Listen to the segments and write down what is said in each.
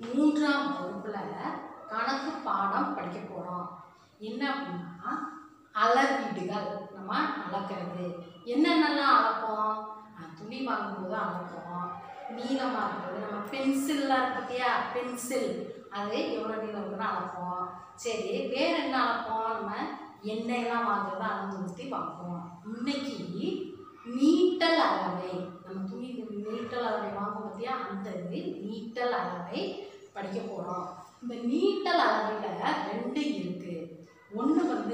மூன்றாம் வகுப்புல கணக்கு பாடம் படிக்க போறோம் என்ன அப்படின்னா அளவீடுகள் நம்ம அளக்கிறது என்னென்னலாம் அளப்போம் அஹ் துணி வாங்கும்போது அளப்போம் நீளமாக இருக்கிறது நம்ம பென்சில்லாம் இருக்கு பார்த்தியா பென்சில் அது எவ்வளோ நீளம் இருக்குன்னு அளப்போம் சரி வேற என்ன அளப்போம் நம்ம எண்ணெயெல்லாம் வாங்குறத அளந்து ஊற்றி வாங்குவோம் இன்னைக்கு நீட்டல் அளவை நம்ம துணி நீட்டல் அளவை வாங்குவோம் பார்த்தியா அந்த இது நீட்டல் அளவை படிக்க போகிறோம் இந்த நீட்டல் அளவையில் ரெண்டு இருக்கு ஒன்று வந்து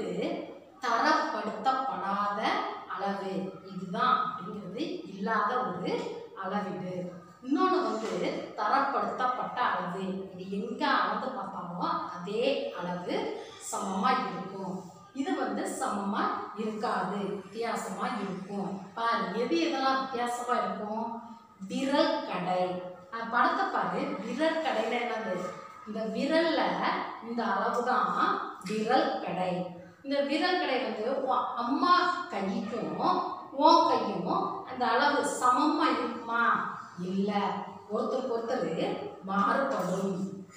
தரப்படுத்தப்படாத அளவு இதுதான் அப்படிங்கிறது இல்லாத ஒரு அளவீடு இன்னொன்று வந்து தரப்படுத்தப்பட்ட அளவு இது எங்கே அளந்து பார்த்தாலும் அதே அளவு சமமாக இருக்கும் இது வந்து சமமாக இருக்காது வித்தியாசமாக இருக்கும் பாரு எது எதெல்லாம் வித்தியாசமாக இருக்கும் விரல் கடை அஹ் படத்தை பாரு விரல் கடையில் என்னது இந்த விரல்ல இந்த அளவு தான் விரல் கடை இந்த விரல் கடை வந்து உன் அம்மா கைக்கும் உன் கையும் அந்த அளவு சமமாக இருக்குமா இல்லை ஒருத்தருக்கு ஒருத்தர் மாறுபடும்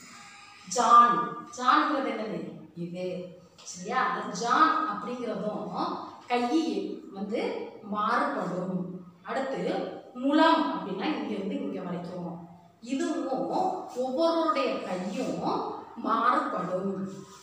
ஜான் ஜான்ங்கிறது என்னது இது சரியா அந்த ஜான் அப்படிங்கிறதும் கை வந்து மாறுபடும் அடுத்து முலம் அப்படின்னா இங்கேருந்து இங்கே வரைக்கும் இதுவும் ஒவ்வொருவருடைய கையும் மாறுபடும்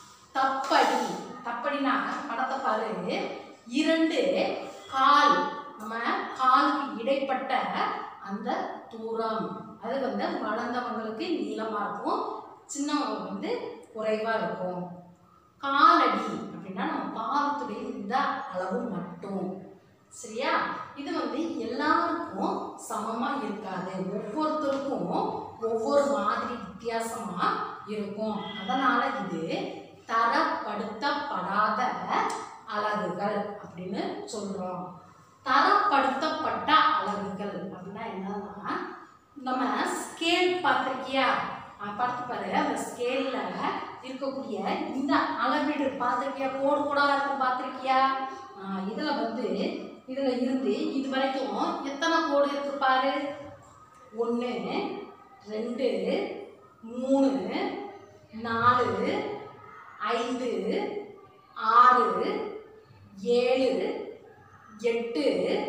தப்படி தப்படினா படத்தை பாரு இரண்டு கால் நம்ம காலுக்கு இடைப்பட்ட அந்த தூரம் அது வந்து வளர்ந்தவங்களுக்கு நீளமாக இருக்கும் சின்னவங்க வந்து குறைவாக இருக்கும் காலடி அப்படின்னா நம்ம பாதத்துடைய இந்த அளவு மட்டும் சரியா இது வந்து எல்லாருக்கும் சமமாக இருக்காது ஒவ்வொருத்தருக்கும் ஒவ்வொரு மாதிரி வித்தியாசமாக இருக்கும் அதனால் இது தரப்படுத்தப்படாத அலகுகள் அப்படின்னு சொல்கிறோம் தரப்படுத்தப்பட்ட அலகுகள் அப்படின்னா என்னன்னா நம்ம ஸ்கேல் பார்த்துருக்கியா பார்த்து பாரு அந்த ஸ்கேலில் இருக்கக்கூடிய இந்த அளவீடு பார்த்துருக்கியா கோடு கோடாக இருக்கும் பார்த்துருக்கியா இதில் வந்து இதில் இருந்து இது வரைக்கும் எத்தனை கோடு இருக்கு பாரு ஒன்று ரெண்டு மூணு நாலு ஐந்து ஆறு ஏழு எட்டு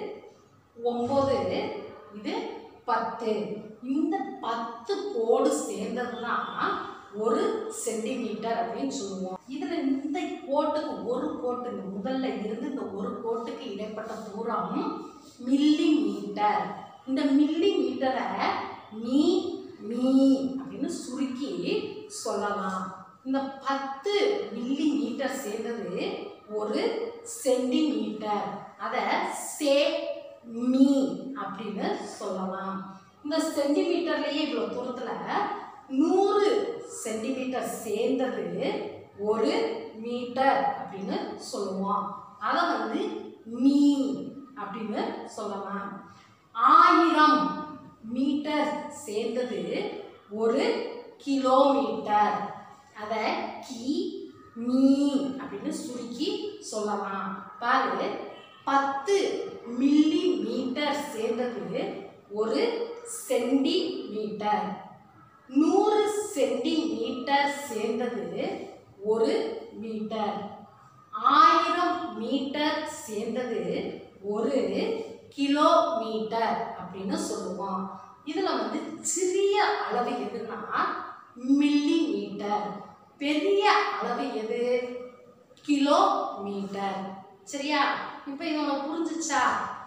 ஒம்பது இது பத்து இந்த பத்து கோடு சேர்ந்தது தான் ஒரு சென்டிமீட்டர் அப்படின்னு சொல்லுவோம் இதில் இந்த கோட்டுக்கு ஒரு கோட்டு இந்த முதல்ல இருந்து இந்த ஒரு கோட்டுக்கு இடைப்பட்ட தூரம் மில்லி மீட்டர் இந்த மில்லி மீட்டரை மீ மீ அப்படின்னு சுருக்கி சொல்லலாம் இந்த பத்து மில்லி மீட்டர் சேர்ந்தது ஒரு சென்டிமீட்டர் அதை சே மீ அப்படின்னு சொல்லலாம் இந்த சென்டிமீட்டர்லேயே இவ்வளோ தூரத்தில் நூறு சென்டிமீட்டர் சேர்ந்தது ஒரு மீட்டர் அப்படின்னு சொல்லுவோம் அதை வந்து மீ அப்படின்னு சொல்லலாம் ஆயிரம் மீட்டர் சேர்ந்தது ஒரு கிலோமீட்டர் அதை கி மீ அப்படின்னு சுருக்கி சொல்லலாம் பாரு பத்து மில்லி மீட்டர் சேர்ந்தது ஒரு சென்டிமீட்டர் நூறு சென்டிமீட்டர் சேர்ந்தது ஒரு மீட்டர் ஆயிரம் மீட்டர் சேர்ந்தது ஒரு கிலோமீட்டர் அப்படின்னு சொல்லுவோம் இதில் வந்து சிறிய அளவு எதுனா மில்லி மீட்டர் பெரிய அளவு எது கிலோமீட்டர் சரியா இப்போ இது உனக்கு புரிஞ்சுச்சா